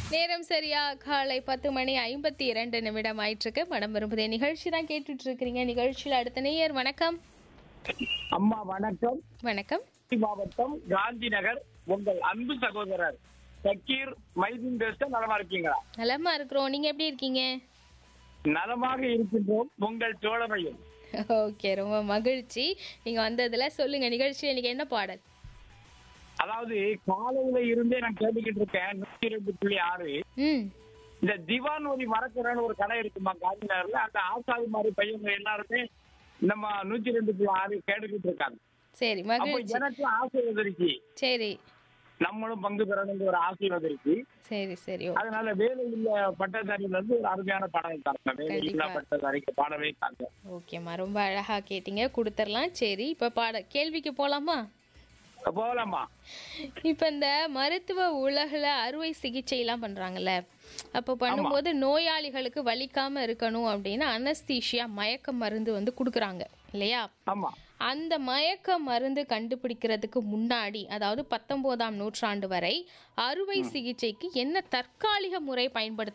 நேரம் சரியா காலை பத்து மணி ஐம்பத்தி இரண்டு நிமிடம் ஆயிட்டிருக்கு மனம் விரும்புதே நிகழ்ச்சி தான் கேட்டுட்டு இருக்கிறீங்க நிகழ்ச்சியில் அடுத்த நேயர் வணக்கம் அம்மா வணக்கம் வணக்கம் திருச்சி மாவட்டம் காந்தி நகர் உங்கள் அன்பு சகோதரர் சக்கீர் மைதீன் பேச நலமா இருக்கீங்களா நலமா இருக்கிறோம் நீங்க எப்படி இருக்கீங்க நலமாக இருக்கின்றோம் உங்கள் தோழமையும் ஓகே ரொம்ப மகிழ்ச்சி நீங்க வந்ததுல சொல்லுங்க நிகழ்ச்சியில் இன்னைக்கு என்ன பாடல் அதாவது காலையில இருந்தே நான் கேட்டுக்கிட்டு இருக்கேன் நூத்தி ரெண்டு புள்ளி ஆறு ம் இந்த திவானோதி மரக்கரன்னு ஒரு கடை இருக்குமா காந்தி நகர்ல அந்த ஆசாதி மாதிரி பையங்க எல்லாருமே நம்ம நூத்தி ரெண்டு புள்ளி ஆறு கேட்டுக்கிட்டு இருக்காங்க சரி அப்ப மகிழ்ச்சி எனக்கு ஆசை வந்துருச்சு சரி நம்மளும் பங்கு பெறணுங்கிற ஒரு ஆசை வந்துருச்சு சரி சரி ஓ. அதனால வேலை இல்ல பட்டதாரியில இருந்து ஒரு அருமையான பாடல் தரணும் வேலை இல்ல கண்டிப்பா. பட்டதாரிக்கு பாடவே தாங்க ஓகேம்மா ரொம்ப அழகா கேட்டீங்க கொடுத்துடலாம் சரி இப்ப பாட கேள்விக்கு போலாமா போகலாமா இப்ப இந்த மருத்துவ உலகில் அறுவை சிகிச்சை எல்லாம் பண்றாங்கல்ல அப்போ பண்ணும்போது நோயாளிகளுக்கு வலிக்காம இருக்கணும் அப்படின்னு அனஸ்தீஷியா மயக்க மருந்து வந்து கொடுக்குறாங்க இல்லையா ஆமா அந்த மயக்க மருந்து கண்டுபிடிக்கிறதுக்கு முன்னாடி அதாவது பத்தொன்பதாம் நூற்றாண்டு வரை அறுவை சிகிச்சைக்கு என்ன தற்காலிக முறை பயன்படுத்த